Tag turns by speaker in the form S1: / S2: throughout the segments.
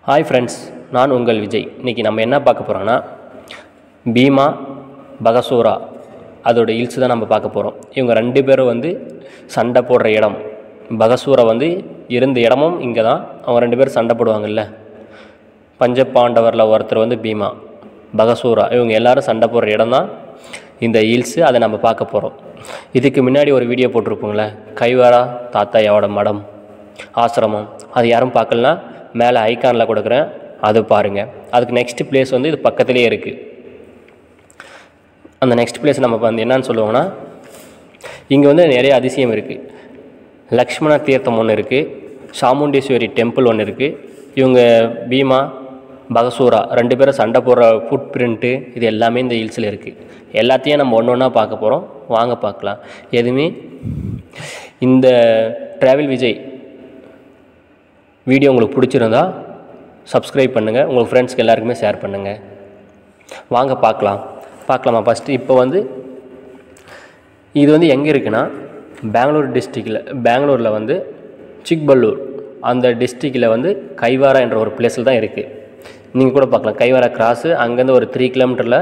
S1: Hi friends நான் உங்கள் விஜய் இன்றைக்கி நம்ம என்ன பார்க்க போகிறோன்னா பீமா பகசூரா அதோட ஹில்ஸ் தான் நம்ம பார்க்க போகிறோம் இவங்க ரெண்டு பேரும் வந்து சண்டை போடுற இடம் பகசூரா வந்து இருந்த இடமும் இங்கே தான் அவங்க ரெண்டு பேரும் சண்டை போடுவாங்கல்ல பஞ்ச பாண்டவரில் ஒருத்தர் வந்து பீமா பகசூரா இவங்க எல்லாரும் சண்டை போடுற இடம் தான் இந்த ஹில்ஸு அதை நம்ம பார்க்க போகிறோம் இதுக்கு முன்னாடி ஒரு வீடியோ போட்டிருப்போங்களே கைவாரா தாத்தாயோட மடம் ஆசிரமம் அது யாரும் பார்க்கலனா மேலே ஐகானில் கொடுக்குறேன் அது பாருங்கள் அதுக்கு நெக்ஸ்ட் பிளேஸ் வந்து இது பக்கத்துலேயே இருக்குது அந்த நெக்ஸ்ட் பிளேஸ் நம்ம வந்து என்னன்னு சொல்லுவோம்னா இங்கே வந்து நிறைய அதிசயம் இருக்குது லக்ஷ்மண தீர்த்தம் ஒன்று இருக்குது சாமுண்டீஸ்வரி டெம்பிள் ஒன்று இருக்குது இவங்க பீமா பகசூரா ரெண்டு பேரும் சண்டை போடுற ஃபுட் பிரிண்ட்டு இது எல்லாமே இந்த ஹில்ஸில் இருக்குது எல்லாத்தையும் நம்ம ஒன்று ஒன்றா பார்க்க போகிறோம் வாங்க பார்க்கலாம் எதுவுமே இந்த ட்ராவல் விஜய் வீடியோ உங்களுக்கு பிடிச்சிருந்தா சப்ஸ்கிரைப் பண்ணுங்கள் உங்கள் ஃப்ரெண்ட்ஸ்க்கு எல்லாருக்குமே ஷேர் பண்ணுங்கள் வாங்க பார்க்கலாம் பார்க்கலாமா ஃபஸ்ட்டு இப்போ வந்து இது வந்து எங்கே இருக்குன்னா பெங்களூர் டிஸ்ட்ரிக்டில் பெங்களூரில் வந்து சிக்பல்லூர் அந்த டிஸ்ட்ரிக்டில் வந்து கைவாரா என்ற ஒரு பிளேஸில் தான் இருக்குது நீங்கள் கூட பார்க்கலாம் கைவாரா கிராஸு அங்கேருந்து ஒரு த்ரீ கிலோமீட்டரில்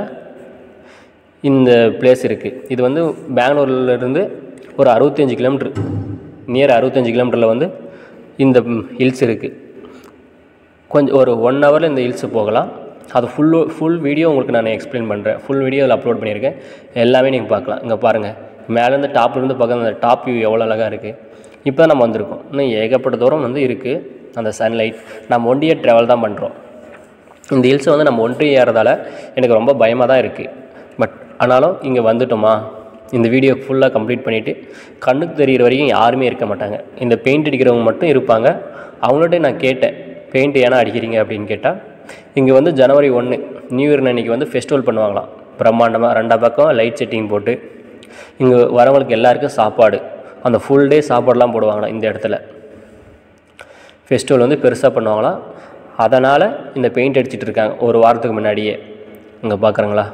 S1: இந்த பிளேஸ் இருக்குது இது வந்து பெங்களூர்லேருந்து ஒரு அறுபத்தஞ்சி கிலோமீட்ரு நியர் அறுபத்தஞ்சி கிலோமீட்டரில் வந்து இந்த ஹில்ஸ் இருக்குது கொஞ்சம் ஒரு ஒன் ஹவரில் இந்த ஹில்ஸு போகலாம் அது ஃபுல்லு ஃபுல் வீடியோ உங்களுக்கு நான் எக்ஸ்பிளைன் பண்ணுறேன் ஃபுல் வீடியோ அதில் அப்லோட் பண்ணியிருக்கேன் எல்லாமே நீங்கள் பார்க்கலாம் இங்கே பாருங்கள் மேலேருந்து டாப்லேருந்து பார்க்க அந்த டாப் வியூ எவ்வளோ அழகாக இருக்குது இப்போ நம்ம வந்திருக்கோம் இன்னும் ஏகப்பட்ட தூரம் வந்து இருக்குது அந்த சன்லைட் நம்ம ஒன் இயர் ட்ராவல் தான் பண்ணுறோம் இந்த ஹில்ஸை வந்து நம்ம ஒன்றி ஏறதால எனக்கு ரொம்ப பயமாக தான் இருக்குது பட் ஆனாலும் இங்கே வந்துட்டோமா இந்த வீடியோ ஃபுல்லாக கம்ப்ளீட் பண்ணிவிட்டு கண்ணுக்கு தெரிகிற வரைக்கும் யாருமே இருக்க மாட்டாங்க இந்த பெயிண்ட் அடிக்கிறவங்க மட்டும் இருப்பாங்க அவங்கள்ட்ட நான் கேட்டேன் பெயிண்ட் ஏன்னா அடிக்கிறீங்க அப்படின்னு கேட்டால் இங்கே வந்து ஜனவரி ஒன்று நியூ இயர் அன்றைக்கி வந்து ஃபெஸ்டிவல் பண்ணுவாங்களாம் பிரம்மாண்டமாக ரெண்டா பக்கம் லைட் செட்டிங் போட்டு இங்கே வரவங்களுக்கு எல்லாருக்கும் சாப்பாடு அந்த ஃபுல் டே சாப்பாடுலாம் போடுவாங்களாம் இந்த இடத்துல ஃபெஸ்டிவல் வந்து பெருசாக பண்ணுவாங்களாம் அதனால் இந்த பெயிண்ட் அடிச்சிட்டு இருக்காங்க ஒரு வாரத்துக்கு முன்னாடியே இங்கே பார்க்குறங்களா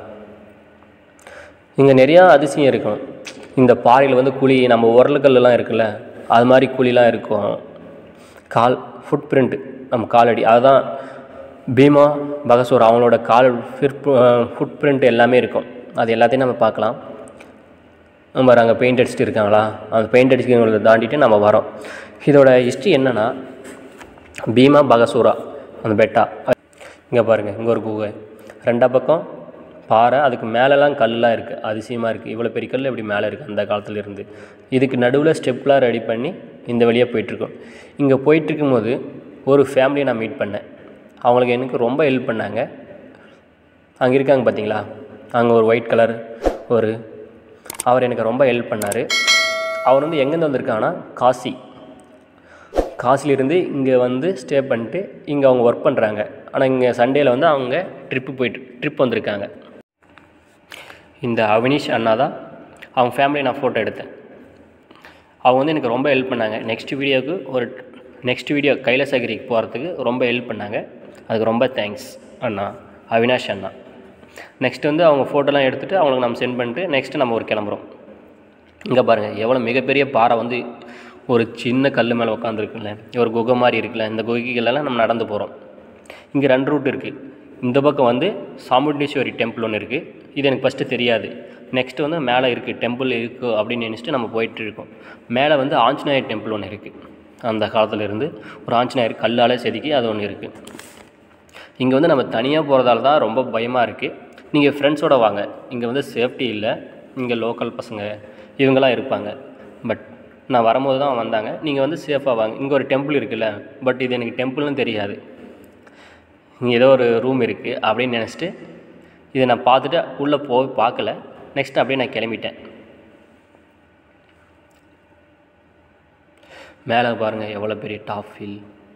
S1: இங்கே நிறையா அதிசயம் இருக்கும் இந்த பாறையில் வந்து குழி நம்ம உரலுக்கல்லாம் இருக்குல்ல அது மாதிரி குழிலாம் இருக்கும் கால் ஃபுட் பிரிண்ட் நம்ம காலடி அதுதான் பீமா பகசூர் அவங்களோட கால் ஃபுட் பிரிண்ட் எல்லாமே இருக்கும் அது எல்லாத்தையும் நம்ம பார்க்கலாம் நம்ம அங்கே பெயிண்ட் அடிச்சுட்டு இருக்காங்களா அந்த பெயிண்ட் அடிச்சுக்கிறவங்களை தாண்டிட்டு நம்ம வரோம் இதோட ஹிஸ்ட்ரி என்னென்னா பீமா பகசூரா அந்த பெட்டா இங்கே பாருங்கள் இங்கே ஒரு குகை ரெண்டா பக்கம் பாறை அதுக்கு மேலெலாம் கல்லாம் இருக்குது அதிசயமாக இருக்குது இவ்வளோ பெரிய கல் இப்படி மேலே இருக்குது அந்த காலத்துல இருந்து இதுக்கு நடுவில் ஸ்டெப்லாம் ரெடி பண்ணி இந்த வழியாக போயிட்டுருக்கோம் இங்கே போயிட்டுருக்கும்போது ஒரு ஃபேமிலியை நான் மீட் பண்ணேன் அவங்களுக்கு எனக்கு ரொம்ப ஹெல்ப் பண்ணாங்க அங்கே இருக்காங்க பார்த்தீங்களா அங்கே ஒரு ஒயிட் கலர் ஒரு அவர் எனக்கு ரொம்ப ஹெல்ப் பண்ணார் அவர் வந்து எங்கேருந்து வந்திருக்காங்கன்னா காசி காசிலிருந்து இங்கே வந்து ஸ்டே பண்ணிட்டு இங்கே அவங்க ஒர்க் பண்ணுறாங்க ஆனால் இங்கே சண்டேயில் வந்து அவங்க ட்ரிப்பு போயிட்டு ட்ரிப் வந்திருக்காங்க இந்த அவினிஷ் அண்ணா தான் அவங்க ஃபேமிலியை நான் ஃபோட்டோ எடுத்தேன் அவங்க வந்து எனக்கு ரொம்ப ஹெல்ப் பண்ணாங்க நெக்ஸ்ட் வீடியோவுக்கு ஒரு நெக்ஸ்ட் வீடியோ கைலாசகிரிக்கு போகிறதுக்கு ரொம்ப ஹெல்ப் பண்ணாங்க அதுக்கு ரொம்ப தேங்க்ஸ் அண்ணா அவினாஷ் அண்ணா நெக்ஸ்ட் வந்து அவங்க ஃபோட்டோலாம் எடுத்துகிட்டு அவங்களுக்கு நம்ம சென்ட் பண்ணிட்டு நெக்ஸ்ட்டு நம்ம ஒரு கிளம்புறோம் இங்கே பாருங்கள் எவ்வளோ மிகப்பெரிய பாறை வந்து ஒரு சின்ன கல் மேலே உட்காந்துருக்குல்ல ஒரு குகை மாதிரி இருக்குல்ல இந்த குகைகளெல்லாம் நம்ம நடந்து போகிறோம் இங்கே ரெண்டு ரூட் இருக்குது இந்த பக்கம் வந்து சாமுண்டீஸ்வரி டெம்பிள் ஒன்று இருக்குது இது எனக்கு ஃபஸ்ட்டு தெரியாது நெக்ஸ்ட்டு வந்து மேலே இருக்குது டெம்பிள் இருக்குது அப்படின்னு நினச்சிட்டு நம்ம போயிட்டு இருக்கோம் மேலே வந்து ஆஞ்சநேயர் டெம்பிள் ஒன்று இருக்குது அந்த காலத்தில் இருந்து ஒரு ஆஞ்சநேயர் கல்லால் செதுக்கி அது ஒன்று இருக்குது இங்கே வந்து நம்ம தனியாக போகிறதால தான் ரொம்ப பயமாக இருக்குது நீங்கள் ஃப்ரெண்ட்ஸோடு வாங்க இங்கே வந்து சேஃப்டி இல்லை இங்கே லோக்கல் பசங்க இவங்கெல்லாம் இருப்பாங்க பட் நான் வரும்போது தான் வந்தாங்க நீங்கள் வந்து சேஃபாக வாங்க இங்கே ஒரு டெம்பிள் இருக்குல்ல பட் இது எனக்கு டெம்பிள்னு தெரியாது இங்கே ஏதோ ஒரு ரூம் இருக்குது அப்படின்னு நினச்சிட்டு இதை நான் பார்த்துட்டு உள்ளே போய் பார்க்கல நெக்ஸ்ட் அப்படியே நான் கிளம்பிட்டேன் மேலே பாருங்கள் எவ்வளோ பெரிய டாப் ஃபீல்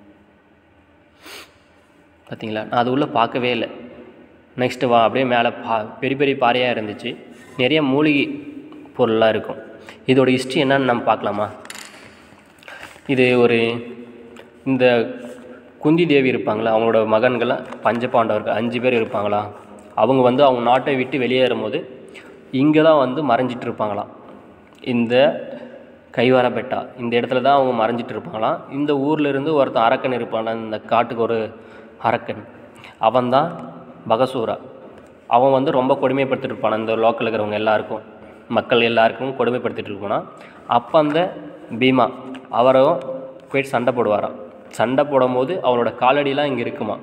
S1: பார்த்தீங்களா நான் அது உள்ளே பார்க்கவே இல்லை நெக்ஸ்ட்டு வா அப்படியே மேலே பா பெரிய பெரிய பாறையாக இருந்துச்சு நிறைய மூலிகை பொருளாக இருக்கும் இதோட ஹிஸ்ட்ரி என்னன்னு நம்ம பார்க்கலாமா இது ஒரு இந்த குந்தி தேவி இருப்பாங்களா அவங்களோட மகன்கள்லாம் பஞ்ச பாண்டவர்கள் அஞ்சு பேர் இருப்பாங்களா அவங்க வந்து அவங்க நாட்டை விட்டு வெளியேறும்போது இங்கே தான் வந்து மறைஞ்சிட்டு இருப்பாங்களாம் இந்த கைவாரப்பேட்டா இந்த இடத்துல தான் அவங்க மறைஞ்சிட்டு இருப்பாங்களாம் இந்த ஊர்ல இருந்து ஒருத்தன் அரக்கன் இருப்பானா இந்த காட்டுக்கு ஒரு அரக்கன் அவன்தான் பகசூரா அவன் வந்து ரொம்ப கொடுமைப்படுத்திட்டு இருப்பான் இந்த லோக்கலில் இருக்கிறவங்க எல்லாருக்கும் மக்கள் எல்லாருக்கும் கொடுமைப்படுத்திட்டு இருப்பானா அப்போ அந்த பீமா அவரும் போயிட்டு சண்டை போடுவாராம் சண்டை போடும்போது அவரோட காலடிலாம் இங்கே இருக்குமா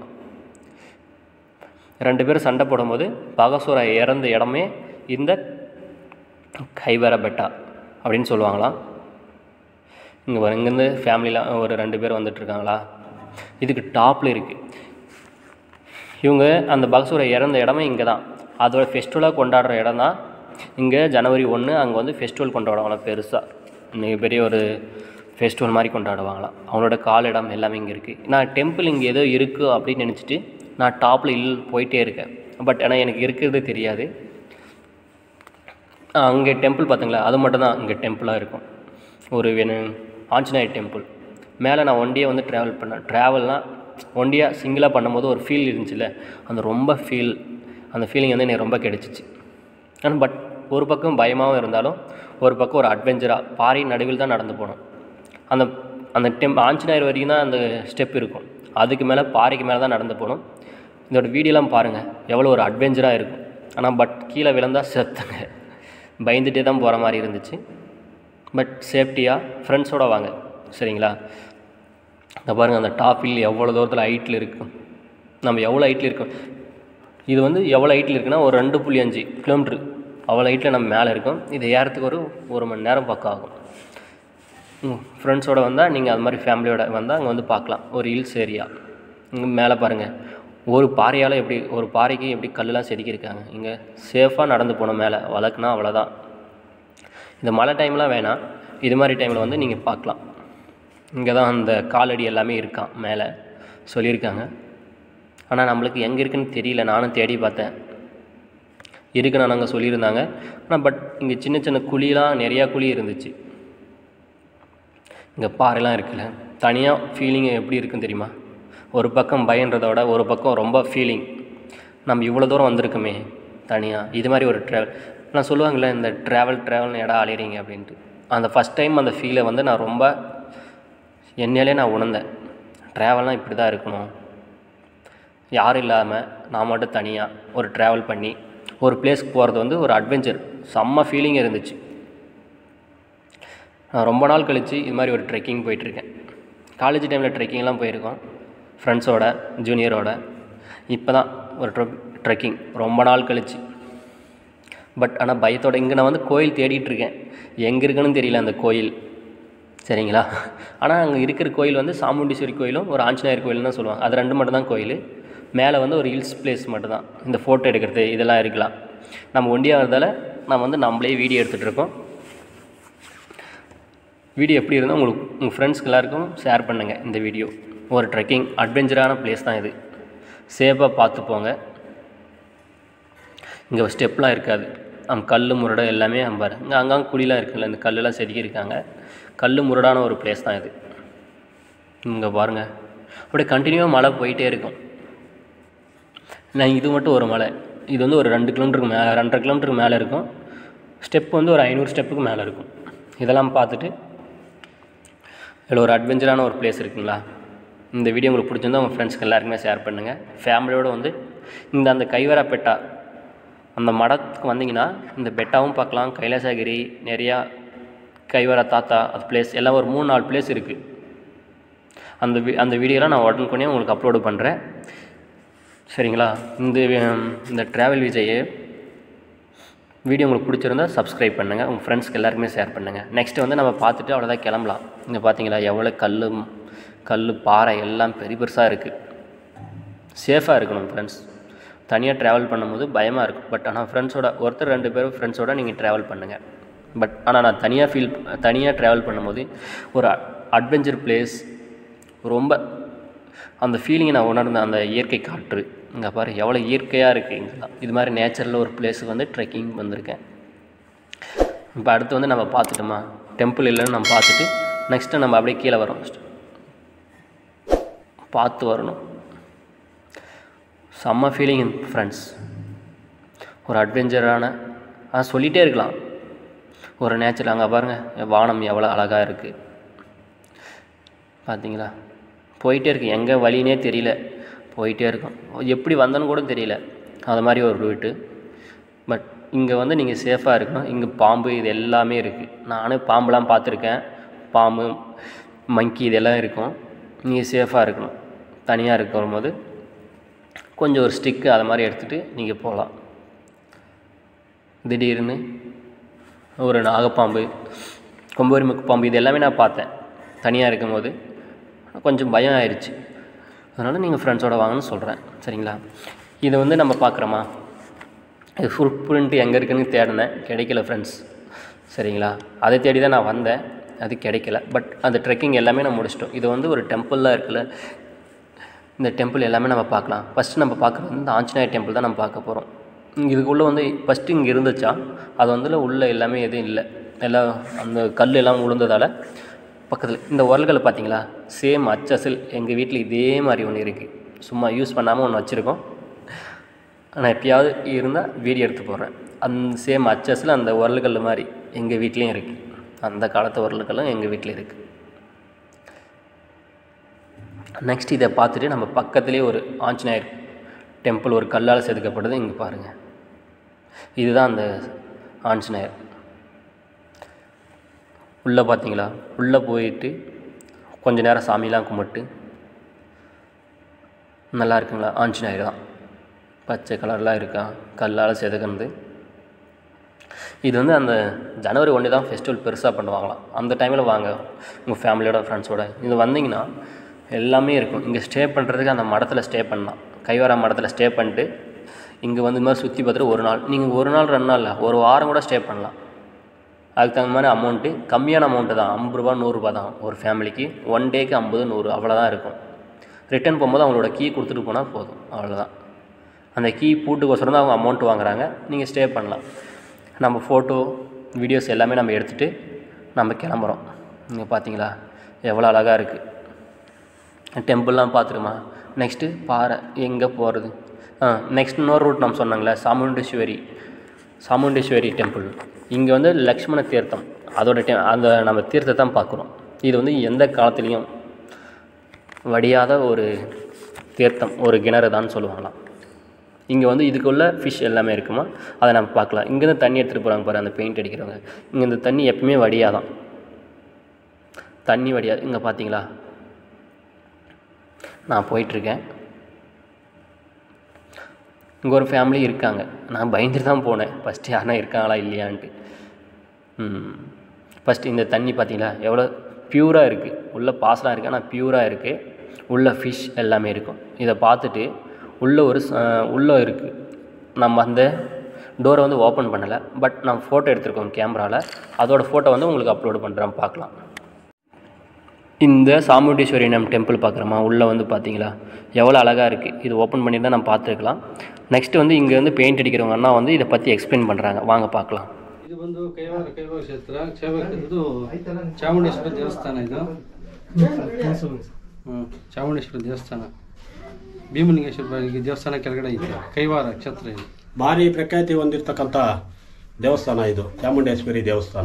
S1: ரெண்டு பேரும் சண்டை போடும்போது பகசூரா இறந்த இடமே இந்த கைவர பெட்டா அப்படின்னு சொல்லுவாங்களாம் இங்கே வர இங்கேருந்து ஃபேமிலிலாம் ஒரு ரெண்டு பேர் வந்துட்டுருக்காங்களா இதுக்கு டாப்பில் இருக்குது இவங்க அந்த பகசூரை இறந்த இடமே இங்கே தான் அதோட ஃபெஸ்டிவலாக கொண்டாடுற இடம் தான் இங்கே ஜனவரி ஒன்று அங்கே வந்து ஃபெஸ்டிவல் கொண்டாடுவாங்களாம் பெருசாக மிகப்பெரிய ஒரு ஃபெஸ்டிவல் மாதிரி கொண்டாடுவாங்களாம் அவங்களோட கால் இடம் எல்லாமே இங்கே இருக்குது நான் டெம்பிள் இங்கே ஏதோ இருக்குது அப்படின்னு நினச்சிட்டு நான் டாப்பில் இல் போயிட்டே இருக்கேன் பட் ஆனால் எனக்கு இருக்கிறது தெரியாது அங்கே டெம்பிள் பார்த்தீங்களா அது மட்டும் தான் இங்கே டெம்பிளாக இருக்கும் ஒரு வேணும் ஆஞ்சநேயர் டெம்பிள் மேலே நான் ஒண்டியே வந்து ட்ராவல் பண்ணேன் ட்ராவல்னால் ஒண்டியாக சிங்கிளாக பண்ணும்போது ஒரு ஃபீல் இருந்துச்சுல்ல அந்த ரொம்ப ஃபீல் அந்த ஃபீலிங் வந்து எனக்கு ரொம்ப கிடைச்சிச்சு ஆனால் பட் ஒரு பக்கம் பயமாகவும் இருந்தாலும் ஒரு பக்கம் ஒரு அட்வென்ச்சராக பாறை நடுவில் தான் நடந்து போகணும் அந்த அந்த டெம் ஆஞ்சநேயர் வரைக்கும் தான் அந்த ஸ்டெப் இருக்கும் அதுக்கு மேலே பாறைக்கு மேலே தான் நடந்து போகணும் இதோட வீடியோலாம் பாருங்கள் எவ்வளோ ஒரு அட்வென்ச்சராக இருக்கும் ஆனால் பட் கீழே விழுந்தால் செத்துங்க பயந்துட்டே தான் போகிற மாதிரி இருந்துச்சு பட் சேஃப்டியாக ஃப்ரெண்ட்ஸோடு வாங்க சரிங்களா இந்த பாருங்கள் அந்த டாப் ஹில் எவ்வளோ தூரத்தில் ஹைட்டில் இருக்கும் நம்ம எவ்வளோ ஹைட்டில் இருக்கோம் இது வந்து எவ்வளோ ஹைட்டில் இருக்குன்னா ஒரு ரெண்டு புள்ளி அஞ்சு கிலோமீட்ரு அவ்வளோ ஹைட்டில் நம்ம மேலே இருக்கோம் இது ஏறத்துக்கு ஒரு ஒரு மணி நேரம் பக்கம் ஆகும் ஃப்ரெண்ட்ஸோடு வந்தால் நீங்கள் அது மாதிரி ஃபேமிலியோட வந்தால் அங்கே வந்து பார்க்கலாம் ஒரு ஹில்ஸ் ஏரியா இங்கே மேலே பாருங்கள் ஒரு பாறையால் எப்படி ஒரு பாறைக்கு எப்படி கல்லெலாம் செதுக்கியிருக்காங்க இங்கே சேஃபாக நடந்து போகணும் மேலே வழக்குனா அவ்வளோதான் இந்த மழை டைம்லாம் வேணாம் இது மாதிரி டைமில் வந்து நீங்கள் பார்க்கலாம் இங்கே தான் அந்த காலடி எல்லாமே இருக்கான் மேலே சொல்லியிருக்காங்க ஆனால் நம்மளுக்கு எங்கே இருக்குன்னு தெரியல நானும் தேடி பார்த்தேன் இருக்குன்னு நாங்கள் சொல்லியிருந்தாங்க ஆனால் பட் இங்கே சின்ன சின்ன குழிலாம் நிறையா குழி இருந்துச்சு இங்கே பாறைலாம் இருக்குல்ல தனியாக ஃபீலிங் எப்படி இருக்குன்னு தெரியுமா ஒரு பக்கம் பயன்றதோட ஒரு பக்கம் ரொம்ப ஃபீலிங் நம்ம இவ்வளோ தூரம் வந்திருக்கோமே தனியாக இது மாதிரி ஒரு ட்ராவல் நான் சொல்லுவாங்கள்ல இந்த ட்ராவல் ட்ராவல்னு இடம் அலையிறீங்க அப்படின்ட்டு அந்த ஃபஸ்ட் டைம் அந்த ஃபீலை வந்து நான் ரொம்ப என்னையிலே நான் உணர்ந்தேன் ட்ராவல்னால் இப்படி தான் இருக்கணும் யாரும் இல்லாமல் நான் மட்டும் தனியாக ஒரு ட்ராவல் பண்ணி ஒரு பிளேஸ்க்கு போகிறது வந்து ஒரு அட்வென்ச்சர் செம்ம ஃபீலிங் இருந்துச்சு நான் ரொம்ப நாள் கழித்து இது மாதிரி ஒரு ட்ரெக்கிங் போயிட்டுருக்கேன் காலேஜ் டைமில் ட்ரெக்கிங்லாம் போயிருக்கோம் ஃப்ரெண்ட்ஸோட ஜூனியரோட இப்போ தான் ஒரு ட்ரெ ட்ரெக்கிங் ரொம்ப நாள் கழிச்சு பட் ஆனால் பயத்தோட இங்கே நான் வந்து கோயில் தேடிட்டு இருக்கேன் எங்கே இருக்குன்னு தெரியல அந்த கோயில் சரிங்களா ஆனால் அங்கே இருக்கிற கோயில் வந்து சாமுண்டீஸ்வரி கோயிலும் ஒரு ஆஞ்சநேயர் கோயிலும் தான் சொல்லுவாங்க அது ரெண்டு மட்டும் தான் கோயில் மேலே வந்து ஒரு ஹில்ஸ் பிளேஸ் மட்டும் தான் இந்த ஃபோட்டோ எடுக்கிறது இதெல்லாம் இருக்கலாம் நம்ம ஒண்டியாக வரதால் நம்ம வந்து நம்மளே வீடியோ எடுத்துகிட்டு இருக்கோம் வீடியோ எப்படி இருந்தால் உங்களுக்கு உங்கள் ஃப்ரெண்ட்ஸ்க்கு எல்லாருக்கும் ஷேர் பண்ணுங்கள் இந்த வீடியோ ஒரு ட்ரெக்கிங் அட்வென்ச்சரான பிளேஸ் தான் இது சேஃபாக பார்த்து போங்க இங்கே ஸ்டெப்லாம் இருக்காது நம்ம கல் முரடு எல்லாமே பாரு இங்கே அங்கங்கே குழிலாம் இருக்குல்ல இந்த கல்லெல்லாம் செதுக்கியிருக்காங்க கல் முரடான ஒரு பிளேஸ் தான் இது இங்கே பாருங்கள் அப்படியே கண்டினியூவாக மழை போயிட்டே இருக்கும் நான் இது மட்டும் ஒரு மலை இது வந்து ஒரு ரெண்டு கிலோமீட்டருக்கு மேலே ரெண்டரை கிலோமீட்டருக்கு மேலே இருக்கும் ஸ்டெப் வந்து ஒரு ஐநூறு ஸ்டெப்புக்கு மேலே இருக்கும் இதெல்லாம் பார்த்துட்டு இதில் ஒரு அட்வென்ச்சரான ஒரு பிளேஸ் இருக்குங்களா இந்த வீடியோ உங்களுக்கு பிடிச்சிருந்தா உங்கள் ஃப்ரெண்ட்ஸ்க்கு எல்லாருக்குமே ஷேர் பண்ணுங்கள் ஃபேமிலியோடு வந்து இந்த அந்த கைவரா பெட்டா அந்த மடத்துக்கு வந்தீங்கன்னா இந்த பெட்டாவும் பார்க்கலாம் கைலாசகிரி நிறையா கைவரா தாத்தா அது பிளேஸ் எல்லாம் ஒரு மூணு நாலு பிளேஸ் இருக்குது அந்த வி அந்த வீடியோலாம் நான் உடனுக்குனே உங்களுக்கு அப்லோடு பண்ணுறேன் சரிங்களா இந்த வி- இந்த ட்ராவல் விஜயை வீடியோ உங்களுக்கு பிடிச்சிருந்தா சப்ஸ்கிரைப் பண்ணுங்கள் உங்கள் ஃப்ரெண்ட்ஸ்க்கு எல்லாருக்குமே ஷேர் பண்ணுங்கள் நெக்ஸ்ட்டு வந்து நம்ம பார்த்துட்டு அவ்வளோதான் கிளம்பலாம் இங்கே பார்த்தீங்களா எவ்வளோ கல் கல் பாறை எல்லாம் பெரிய பெருசாக இருக்குது சேஃபாக இருக்கணும் ஃப்ரெண்ட்ஸ் தனியாக ட்ராவல் பண்ணும்போது பயமாக இருக்கும் பட் ஆனால் ஃப்ரெண்ட்ஸோட ஒருத்தர் ரெண்டு பேரும் ஃப்ரெண்ட்ஸோட நீங்கள் ட்ராவல் பண்ணுங்கள் பட் ஆனால் நான் தனியாக ஃபீல் தனியாக ட்ராவல் பண்ணும்போது ஒரு அட்வென்ச்சர் பிளேஸ் ரொம்ப அந்த ஃபீலிங்கை நான் உணர்ந்த அந்த இயற்கை காற்று இங்கே பாரு எவ்வளோ இயற்கையாக இருக்குது இங்கெல்லாம் இது மாதிரி நேச்சுரலில் ஒரு பிளேஸுக்கு வந்து ட்ரெக்கிங் வந்திருக்கேன் இப்போ அடுத்து வந்து நம்ம பார்த்துட்டோமா டெம்பிள் இல்லைன்னு நம்ம பார்த்துட்டு நெக்ஸ்ட்டு நம்ம அப்படியே கீழே வரோம் பார்த்து வரணும் செம்ம ஃபீலிங் ஃப்ரெண்ட்ஸ் ஒரு அட்வென்ச்சரான ஆ சொல்லிகிட்டே இருக்கலாம் ஒரு நேச்சுரல் அங்கே பாருங்கள் வானம் எவ்வளோ அழகாக இருக்குது பார்த்தீங்களா போயிட்டே இருக்கு எங்கே வழினே தெரியல போயிட்டே இருக்கும் எப்படி வந்தேன்னு கூட தெரியல அது மாதிரி ஒரு ரூட்டு பட் இங்கே வந்து நீங்கள் சேஃபாக இருக்கணும் இங்கே பாம்பு இது எல்லாமே இருக்குது நானும் பாம்புலாம் பார்த்துருக்கேன் பாம்பு மங்கி இதெல்லாம் இருக்கும் நீங்கள் சேஃபாக இருக்கணும் தனியாக இருக்கும் போது கொஞ்சம் ஒரு ஸ்டிக்கு அதை மாதிரி எடுத்துகிட்டு நீங்கள் போகலாம் திடீர்னு ஒரு நாகப்பாம்பு கொம்பூரி முக்கு பாம்பு இது எல்லாமே நான் பார்த்தேன் தனியாக இருக்கும்போது கொஞ்சம் பயம் ஆயிடுச்சு அதனால் நீங்கள் ஃப்ரெண்ட்ஸோட வாங்கன்னு சொல்கிறேன் சரிங்களா இதை வந்து நம்ம பார்க்குறோமா இது ஃபுல் பிரிண்ட் எங்கே இருக்குன்னு தேடினேன் கிடைக்கல ஃப்ரெண்ட்ஸ் சரிங்களா அதை தேடி தான் நான் வந்தேன் அது கிடைக்கல பட் அந்த ட்ரெக்கிங் எல்லாமே நம்ம முடிச்சிட்டோம் இது வந்து ஒரு டெம்பிளாக இருக்குல்ல இந்த டெம்பிள் எல்லாமே நம்ம பார்க்கலாம் ஃபஸ்ட்டு நம்ம பார்க்குறது வந்து இந்த ஆஞ்சநேயர் டெம்பிள் தான் நம்ம பார்க்க போகிறோம் இதுக்குள்ளே வந்து ஃபஸ்ட்டு இங்கே இருந்துச்சா அது வந்து உள்ளே எல்லாமே எதுவும் இல்லை எல்லாம் அந்த கல் எல்லாம் விழுந்ததால் பக்கத்தில் இந்த உரல்களை பார்த்தீங்களா சேம் அச்சசல் எங்கள் வீட்டில் இதே மாதிரி ஒன்று இருக்குது சும்மா யூஸ் பண்ணாமல் ஒன்று வச்சுருக்கோம் ஆனால் எப்பயாவது இருந்தால் வீடியோ எடுத்து போடுறேன் அந்த சேம் அச்சஸில் அந்த உரல்கள் மாதிரி எங்கள் வீட்லேயும் இருக்குது அந்த காலத்து உரல்களும் எங்கள் வீட்டில் இருக்குது நெக்ஸ்ட் இதை பார்த்துட்டு நம்ம பக்கத்துலேயே ஒரு ஆஞ்சநேயர் டெம்பிள் ஒரு கல்லால் செதுக்கப்பட்டது இங்கே பாருங்கள் இதுதான் அந்த ஆஞ்சநேயர் உள்ளே பார்த்தீங்களா உள்ளே போயிட்டு கொஞ்ச நேரம் சாமிலாம் கும்பிட்டு நல்லா இருக்குங்களா ஆஞ்சநேயர் தான் பச்சை கலர்லாம் இருக்கா கல்லால் செதுக்கினது இது வந்து அந்த ஜனவரி ஒன்று தான் ஃபெஸ்டிவல் பெருசாக பண்ணுவாங்களாம் அந்த டைமில் வாங்க உங்கள் ஃபேமிலியோட ஃப்ரெண்ட்ஸோட இது வந்தீங்கன்னா எல்லாமே இருக்கும் இங்கே ஸ்டே பண்ணுறதுக்கு அந்த மடத்தில் ஸ்டே பண்ணலாம் கைவாரா மடத்தில் ஸ்டே பண்ணிட்டு இங்கே வந்து இந்த மாதிரி சுற்றி பார்த்துட்டு ஒரு நாள் நீங்கள் ஒரு நாள் ரெண்டு நாள் இல்லை ஒரு வாரம் கூட ஸ்டே பண்ணலாம் அதுக்கு தகுந்த மாதிரி அமௌண்ட்டு கம்மியான அமௌண்ட்டு தான் ஐம்பது ரூபா நூறுரூபா தான் ஒரு ஃபேமிலிக்கு ஒன் டேக்கு ஐம்பது நூறு அவ்வளோதான் இருக்கும் ரிட்டர்ன் போகும்போது அவங்களோட கீ கொடுத்துட்டு போனால் போதும் அவ்வளோதான் அந்த கீ பூட்டுக்கோசரம் தான் அவங்க அமௌண்ட் வாங்குறாங்க நீங்கள் ஸ்டே பண்ணலாம் நம்ம ஃபோட்டோ வீடியோஸ் எல்லாமே நம்ம எடுத்துகிட்டு நம்ம கிளம்புறோம் இங்கே பார்த்தீங்களா எவ்வளோ அழகாக இருக்குது டெம்பிள்லாம் பார்த்துருமா நெக்ஸ்ட்டு பாறை எங்கே போகிறது ஆ நெக்ஸ்ட் இன்னொரு ரூட் நம்ம சொன்னாங்களே சாமுண்டீஸ்வரி சாமுண்டீஸ்வரி டெம்பிள் இங்கே வந்து லக்ஷ்மண தீர்த்தம் அதோட டெ அந்த நம்ம தீர்த்தத்தை தான் பார்க்குறோம் இது வந்து எந்த காலத்துலேயும் வடியாத ஒரு தீர்த்தம் ஒரு கிணறு தான் சொல்லுவாங்களாம் இங்கே வந்து இதுக்குள்ள ஃபிஷ் எல்லாமே இருக்குமா அதை நம்ம பார்க்கலாம் இங்கேருந்து தண்ணி எடுத்துகிட்டு போகிறாங்க பாரு அந்த பெயிண்ட் அடிக்கிறவங்க இங்கே இந்த தண்ணி எப்பவுமே வடியாதான் தண்ணி வடியாது இங்கே பார்த்தீங்களா நான் போயிட்டுருக்கேன் இங்கே ஒரு ஃபேமிலி இருக்காங்க நான் பயந்துட்டு தான் போனேன் ஃபஸ்ட்டு யாருனா இருக்காங்களா இல்லையான்ட்டு ஃபஸ்ட்டு இந்த தண்ணி பார்த்தீங்களா எவ்வளோ பியூராக இருக்குது உள்ளே பாசலாக இருக்குது ஆனால் பியூராக இருக்குது உள்ளே ஃபிஷ் எல்லாமே இருக்கும் இதை பார்த்துட்டு உள்ளே ஒரு ச- உள்ளே இருக்குது நம்ம அந்த டோரை வந்து ஓப்பன் பண்ணலை பட் நம்ம ஃபோட்டோ எடுத்திருக்கோம் கேமராவில் அதோட ஃபோட்டோ வந்து உங்களுக்கு அப்லோடு பண்ணுறேன் பார்க்கலாம் இந்த சாமுண்டீஸ்வரி நம்ம டெம்பிள் பார்க்குறோமா உள்ளே வந்து பார்த்தீங்களா எவ்வளோ அழகாக இருக்குது இது ஓப்பன் பண்ணி தான் நம்ம பார்த்துருக்கலாம் நெக்ஸ்ட் வந்து இங்கே வந்து பெயிண்ட் அடிக்கிறவங்க அண்ணா வந்து இதை பற்றி எக்ஸ்பிளைன் பண்ணுறாங்க வாங்க பார்க்கலாம்
S2: ಇದು ಬಂದು ಕೈವಾರ ಕೈವಾರ ಕ್ಷೇತ್ರ ಕೈವಾರ ಇದು ಚಾಮುಂಡೇಶ್ವರಿ ದೇವಸ್ಥಾನ ಇದು ಹ್ಮ್. ಚಾಮುಂಡೇಶ್ವರಿ ದೇವಸ್ಥಾನ ಭೀಮಲಿಂಗೇಶ್ವರ ಈ ದೇವಸ್ಥಾನ ಕೆಳಗಡೆ ಐತೆ ಕೈವಾರ ಕ್ಷೇತ್ರ ಇದು
S3: ಭಾರಿ ಪ್ರಖ್ಯಾತಿ ಹೊಂದಿರತಕ್ಕಂಥ ದೇವಸ್ಥಾನ ಇದು ಚಾಮುಂಡೇಶ್ವರಿ ದೇವಸ್ಥಾನ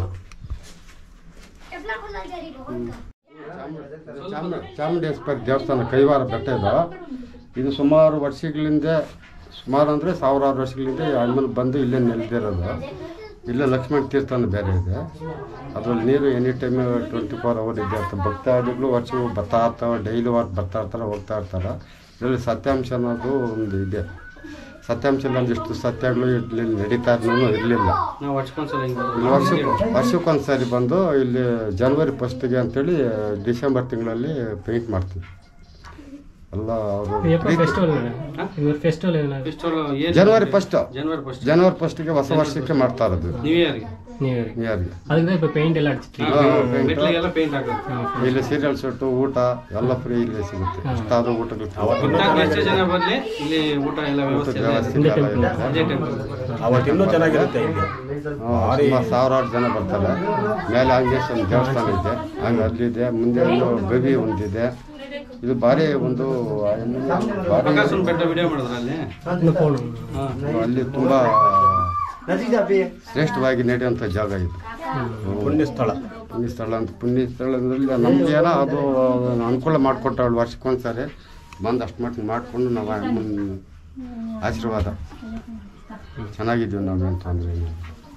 S4: ಚಾಮುಂಡ ಚಾಮುಂಡೇಶ್ವರಿ ದೇವಸ್ಥಾನ ಕೈವಾರ ಬೆಟ್ಟ ಇದು ಇದು ಸುಮಾರು ವರ್ಷಗಳಿಂದ ಸುಮಾರು ಅಂದರೆ ಸಾವಿರಾರು ವರ್ಷಗಳಿಂದ ಆಮೇಲೆ ಬಂದು ಇಲ್ಲೇ ನೆಲೆದಿರೋದು ಇಲ್ಲೇ ಲಕ್ಷ್ಮಣ ತೀರ್ಥನ ಬೇರೆ ಇದೆ ಅದರಲ್ಲಿ ನೀರು any time twenty four hour ಇದೆ ಅಂತ ಭಕ್ತಾದಿಗಳು ವರ್ಷವೂ ಬರ್ತಾ ಇರ್ತಾವೆ ಡೈಲಿ ವಾರ್ ಬರ್ತಾ ಇರ್ತಾರೆ ಹೋಗ್ತಾ ಇರ್ತಾರೆ ಇದರಲ್ಲಿ ಸತ್ಯಾಂಶ ಅನ್ನೋದು ಒಂದು ಇದೆ ಸತ್ಯಾಂಶ ಇಲ್ಲ ಒಂದಿಷ್ಟು ಸತ್ಯಗಳು ಇಲ್ಲಿ ನಡೀತಾ ಇರೋನು ಇರಲಿಲ್ಲ
S2: ನಾವು ವರ್ಷಕ್ಕೊಂದ್ಸಲ ಹಿಂಗೆ
S4: ಇಲ್ಲಿ ವರ್ಷಕ್ಕೆ ವರ್ಷಕ್ಕೊಂದ್ಸರಿ ಬಂದು ಇಲ್ಲಿ ಜನವರಿ ಫಸ್ಟಿಗೆ ಅಂತೇಳಿ ಡಿಸೆಂಬರ್ ತಿಂಗಳಲ್ಲಿ ಪೇಂಟ್ ಮಾಡ್ತೀವಿ ಎಲ್ಲ ಅವರು
S2: ಫೆಸ್ಟಿವಲ್ ಏನು
S4: ಜನವರಿ ಫಸ್ಟ್
S2: ಜನವರಿ ಫಸ್ಟ್
S4: ಜನವರಿ ಫಸ್ಟಿಗೆ ಹೊಸ ವರ್ಷಕ್ಕೆ ಮಾಡ್ತಾ ಇರೋದು
S2: ನ್ಯೂ ಇಯರ್ಗೆ
S1: நியூ
S4: New Year ಗೆ.
S1: அதுக்கு தான் இப்போ பெயிண்ட் எல்லாம் அடிச்சிட்டு
S4: ಹಾ, paint.
S2: ಮೆಟ್ಲಿಗೆಲ್ಲ ಪೇಂಟ್ ಹಾಕೋದು
S4: ಇಲ್ಲಿ ಸೀರಿಯಲ್ ಶೂಟು ಊಟ ಎಲ್ಲ ಫ್ರೀ ಇಲ್ಲಿ ಸಿಗುತ್ತೆ ಇಷ್ಟಾದ್ರೂ ಊಟಗಳು
S2: ಇನ್ನಾಗ ಎಷ್ಟು ಜನ ಬರಲಿ ಇಲ್ಲಿ ಊಟ ಎಲ್ಲ ವ್ಯವಸ್ಥೆ ಎಲ್ಲ
S4: ವ್ಯವಸ್ಥೆ ಎಲ್ಲ ಇದೆ.
S2: ಇದೇ ಟೆಂಪಲ್
S3: ಅವತ್ತು ಇನ್ನೂ ಚೆನ್ನಾಗಿರುತ್ತೆ ಇಲ್ಲಿ
S4: ಹಾ, ಸುಮಾರು ಸಾವಿರಾರು ಜನ ಬರ್ತಾರೆ ಮೇಲೆ ಆಂಜನೇಶ್ವರ ದೇವಸ್ಥಾನ ಇದೆ ಹಂಗೆ ಅಲ್ಲಿದೆ ಮುಂದೆ ಒಂದು ಗವಿ ಒಂದಿದೆ ಇದು ಭಾರಿ ಒಂದು ಭಾರಿ
S2: ಪ್ರಕಾಶನ್ ಬೆಟ್ಟ ವಿಡಿಯೋ ಮಾಡಿದ್ರ ಅಲ್ಲಿ ಹಾಂ
S4: ಅಲ್ಲಿ ತುಂಬಾ ಶ್ರೇಷ್ಠವಾಗಿ ನಡೆಯುವಂಥ ಜಾಗ ಇದು
S3: ಪುಣ್ಯ ಸ್ಥಳ
S4: ಪುಣ್ಯ ಸ್ಥಳ ಅಂತ ಪುಣ್ಯ ಸ್ಥಳದಲ್ಲಿ ನಮ್ಗೆ ಏನೋ ಅದು ಅನುಕೂಲ ಮಾಡಿಕೊಟ್ಟವಳು ವರ್ಷಕ್ಕೊಂದ್ಸರಿ ಬಂದು ಅಷ್ಟು ಮಟ್ಟಿಗೆ ಮಾಡಿಕೊಂಡು ನಾವು ಅಮ್ಮನ ಆಶೀರ್ವಾದ ಚೆನ್ನಾಗಿದ್ದೀವಿ ನಾವೇನು ತೊಂದರೆ ಇಲ್ಲ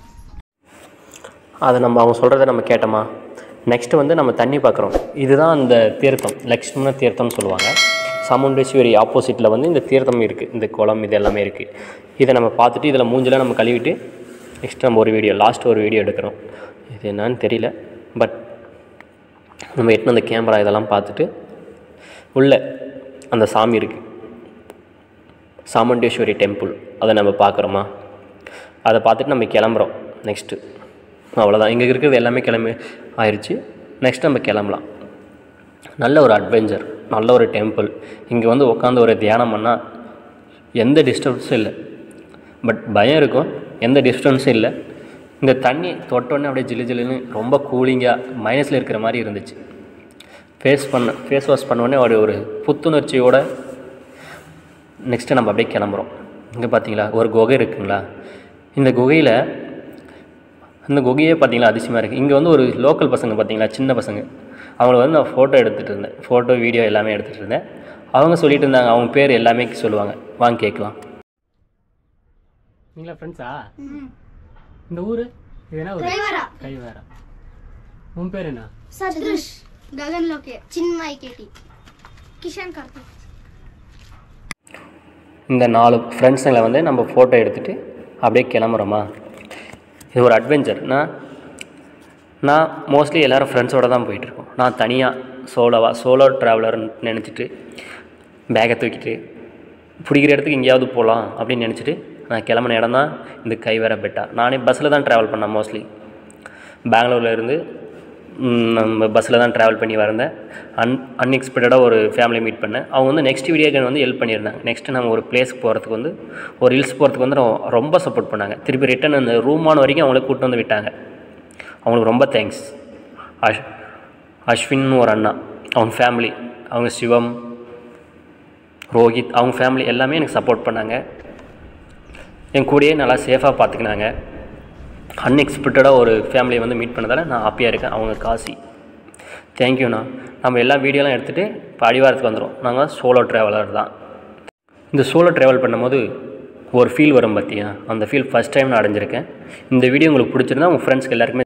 S1: அதை நம்ம அவங்க சொல்கிறத நம்ம கேட்டோமா நெக்ஸ்ட்டு வந்து நம்ம தண்ணி பார்க்குறோம் இதுதான் அந்த தீர்த்தம் லக்ஷ்மண தீர்த்தம்னு சொல்லுவாங்க சாமுண்டேஸ்வரி ஆப்போசிட்டில் வந்து இந்த தீர்த்தம் இருக்குது இந்த குளம் இது எல்லாமே இருக்குது இதை நம்ம பார்த்துட்டு இதில் மூஞ்செல்லாம் நம்ம கழுவிட்டு நெக்ஸ்ட் நம்ம ஒரு வீடியோ லாஸ்ட் ஒரு வீடியோ எடுக்கிறோம் இது என்னன்னு தெரியல பட் நம்ம எட்டுன அந்த கேமரா இதெல்லாம் பார்த்துட்டு உள்ள அந்த சாமி இருக்குது சாமுண்டேஸ்வரி டெம்பிள் அதை நம்ம பார்க்குறோமா அதை பார்த்துட்டு நம்ம கிளம்புறோம் நெக்ஸ்ட்டு அவ்வளோதான் இங்கே இருக்கிறது எல்லாமே கிளம்பி ஆயிடுச்சு நெக்ஸ்ட் நம்ம கிளம்பலாம் நல்ல ஒரு அட்வென்ச்சர் நல்ல ஒரு டெம்பிள் இங்கே வந்து உட்காந்து ஒரு தியானம் பண்ணால் எந்த டிஸ்டர்பன்ஸும் இல்லை பட் பயம் இருக்கும் எந்த டிஸ்டர்பன்ஸும் இல்லை இந்த தண்ணி தொட்டோடனே அப்படியே ஜிலு ஜிலுன்னு ரொம்ப கூலிங்காக மைனஸில் இருக்கிற மாதிரி இருந்துச்சு ஃபேஸ் பண்ண ஃபேஸ் வாஷ் பண்ணோடனே ஒரு ஒரு புத்துணர்ச்சியோட நெக்ஸ்ட்டு நம்ம அப்படியே கிளம்புறோம் இங்கே பார்த்தீங்களா ஒரு குகை இருக்குங்களா இந்த குகையில் அந்த குகையே பார்த்தீங்களா அதிசயமாக இருக்குது இங்கே வந்து ஒரு லோக்கல் பசங்க பார்த்தீங்களா சின்ன பசங்க அவங்கள வந்து நான் ஃபோட்டோ எடுத்துகிட்டு இருந்தேன் ஃபோட்டோ வீடியோ எல்லாமே எடுத்துகிட்டு இருந்தேன் அவங்க சொல்லிட்டு இருந்தாங்க அவங்க பேர் எல்லாமே சொல்லுவாங்க வாங்க கேட்கலாம் நீங்களா ஃப்ரெண்ட்ஸா இந்த ஊர் இது என்ன ஊர்
S5: கைவரா
S1: கைவேரா உன் பேர் என்ன
S5: సదృష్ గగన్ లోకే చిన్మయ్ కేటి కిషన్ కార్తిక్
S1: இந்த நாலு ஃப்ரெண்ட்ஸுங்களை வந்து நம்ம ஃபோட்டோ எடுத்துகிட்டு அப்படியே கிளம்புறோமா இது ஒரு அட்வென்ச்சர் நான் நான் மோஸ்ட்லி எல்லோரும் ஃப்ரெண்ட்ஸோட தான் போயிட்டுருக்கோம் நான் தனியாக சோலோவாக சோலோ ட்ராவலர்னு நினச்சிட்டு பேக்கை தூக்கிட்டு பிடிக்கிற இடத்துக்கு எங்கேயாவது போகலாம் அப்படின்னு நினச்சிட்டு நான் கிளம்பின இடம் தான் இந்த கைவேற பெட்டா நானே பஸ்ஸில் தான் ட்ராவல் பண்ணேன் மோஸ்ட்லி பெங்களூர்ல இருந்து ம், நம்ம பஸ்ஸில் தான் ட்ராவல் பண்ணி வந்தேன் அன் அன்எக்ஸ்பெக்டடாக ஒரு ஃபேமிலி மீட் பண்ணேன் அவங்க வந்து நெக்ஸ்ட் வீடியோக்கு வந்து ஹெல்ப் பண்ணியிருந்தாங்க நெக்ஸ்ட்டு நம்ம ஒரு பிளேஸ்க்கு போகிறதுக்கு வந்து ஒரு ஹில்ஸ் போகிறதுக்கு வந்து ரொ- ரொம்ப சப்போர்ட் பண்ணாங்க திருப்பி ரிட்டன் அந்த ரூமான வரைக்கும் அவங்களே கூப்பிட்டு வந்து விட்டாங்க அவங்களுக்கு ரொம்ப தேங்க்ஸ் அஷ் அஸ்வின் ஒரு அண்ணா அவங்க ஃபேமிலி அவங்க சிவம் ரோஹித் அவங்க ஃபேமிலி எல்லாமே எனக்கு சப்போர்ட் பண்ணாங்க என் கூடயே நல்லா சேஃபாக பார்த்துக்கினாங்க அன்எக்ஸ்பெக்டடாக ஒரு ஃபேமிலியை வந்து மீட் பண்ணதால் நான் ஹாப்பியாக இருக்கேன் அவங்க காசி தேங்க்யூண்ணா நம்ம எல்லா வீடியோலாம் எடுத்துகிட்டு இப்போ அடிவாரத்துக்கு வந்துடும் நாங்கள் சோலோ ட்ராவலர் தான் இந்த சோலோ ட்ராவல் பண்ணும்போது ஒரு ஃபீல் வரும் பார்த்தியா அந்த ஃபீல் ஃபஸ்ட் டைம் நான் அடைஞ்சிருக்கேன் இந்த வீடியோ உங்களுக்கு பிடிச்சிருந்தா உங்கள் ஃப்ரெண்ட்ஸ்க்கு எல்லாருக்குமே